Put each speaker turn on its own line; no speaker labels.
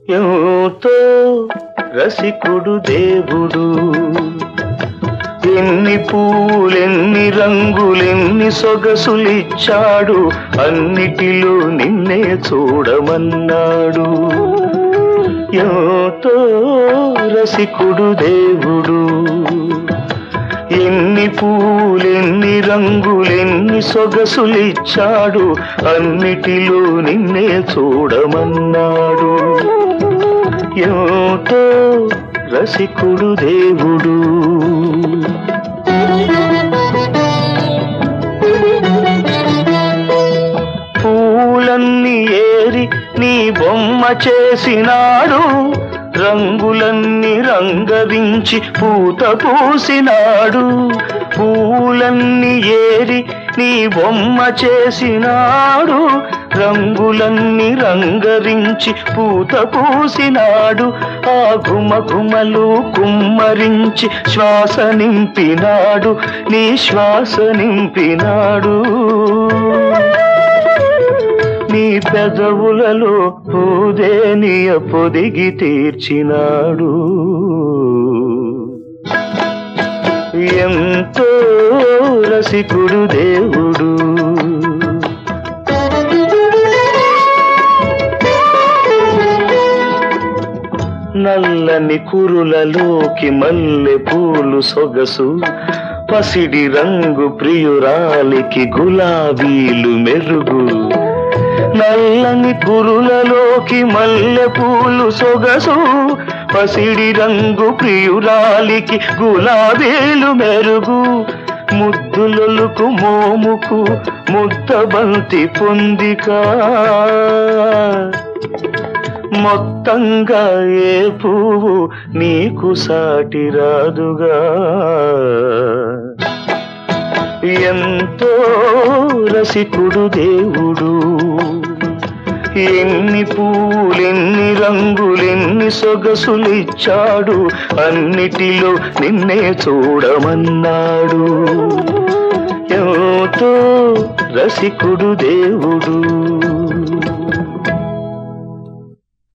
ఎంతో రసికుడు దేవుడు ఎన్ని పూలెన్ని రంగులెన్ని సొగసులిచ్చాడు అన్నిటిలో నిన్నే చూడమన్నాడు ఎంతో రసికుడు దేవుడు ఎన్ని పూలెన్ని రంగులెన్ని సొగసులిచ్చాడు అన్నిటిలో నిన్నే చూడమన్నాడు ఎంతో రసికుడు దేవుడు పూలన్నీ ఏరి నీ బొమ్మ చేసినాడు రంగులన్నీ రంగరించి పూత పూసినాడు పూలన్నీ ఏరి నీ బొమ్మ చేసినాడు రంగులన్నీ రంగరించి పూత పూసినాడు ఆ ఘుమ ఘుమలు కుమ్మరించి శ్వాస నింపినాడు నీ శ్వాస నింపినాడు నీ పెదవులలో పూదేనియ పొదిగి తీర్చినాడు ఎంతో రసికుడు దేవుడు నల్లని కురులలోకి మల్లె పూలు సొగసు పసిడి రంగు ప్రియురాలికి గులాబీలు మెరుగు నల్లని కురులలోకి మల్లె పూలు సొగసు పసిడి రంగు ప్రియురాలికి గులాబీలు మెరుగు ముద్దులొలుకు మోముకు ముద్దబంతి పొందిక మొత్తంగా ఏ పువ్వు నీకు సాటి రాదుగా ఎంతో రసికుడు దేవుడు ఎన్ని పూలెన్ని రంగులెన్ని సొగసులిచ్చాడు అన్నిటిలో నిన్నే చూడమన్నాడు ఎంతో రసికుడు దేవుడు